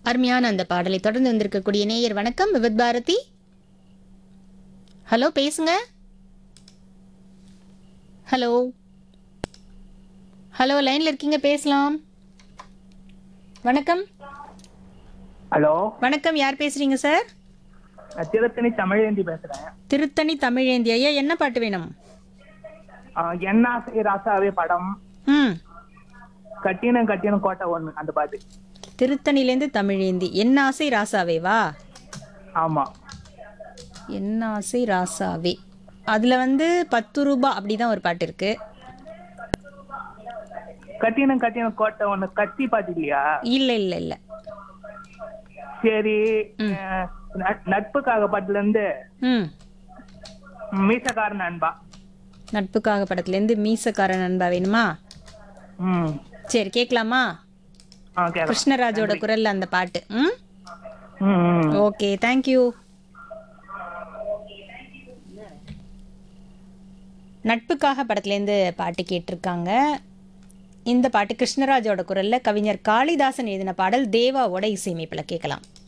அருமையான அந்த பாடலை தொடர்ந்து வந்திருக்கக்கூடிய நேயர் வணக்கம் விவித் பாரதி ஹலோ பேசுங்க ஹலோ ஹலோ லைன்ல இருக்கீங்க பேசலாம் வணக்கம் ஹலோ வணக்கம் யார் பேசுறீங்க சார் நான் திருத்தணி தமிழேந்தி பேசுறேன் திருத்தணி தமிழேந்தி ஐயா என்ன பாட்டு வேணும் ஆஹ் என்னாசை ராசாவே படம் ம் கட்டினம் கட்டினம் கோட்டை ஒண்ணு அந்த பாட்டு திருத்தணிலேருந்து தமிழேந்தி என்ன ஆசை ராசாவே வா ஆமா என்ன ஆசை ராசாவே அதில் வந்து பத்து ரூபா அப்படிதான் ஒரு பாட்டு இருக்கு கட்டினம் கட்டினம் கோட்டை ஒண்ணு கத்தி பாட்டு இல்லையா இல்லை இல்லை இல்லை சரி ஆஹ் நட்- நட்புக்காக பாட்டுல இருந்து ம் மீசக்காரன் அன்பா நட்புக்காக படத்துலேருந்து மீசக்காரன் அன்பா வேணுமா ம் சரி கேட்கலாமா ஆ கேட்கலாம் கிருஷ்ணராஜோட குரல்ல அந்த பாட்டு ம் ம் ம் ஓகே தேங்க்யூ நட்புக்காக படத்துலேருந்து பாட்டு கேட்டிருக்காங்க இந்த பாட்டு கிருஷ்ணராஜோட குரல்ல கவிஞர் காளிதாசன் எழுதின பாடல் தேவாவோட இசையமைப்பில் கேட்கலாம்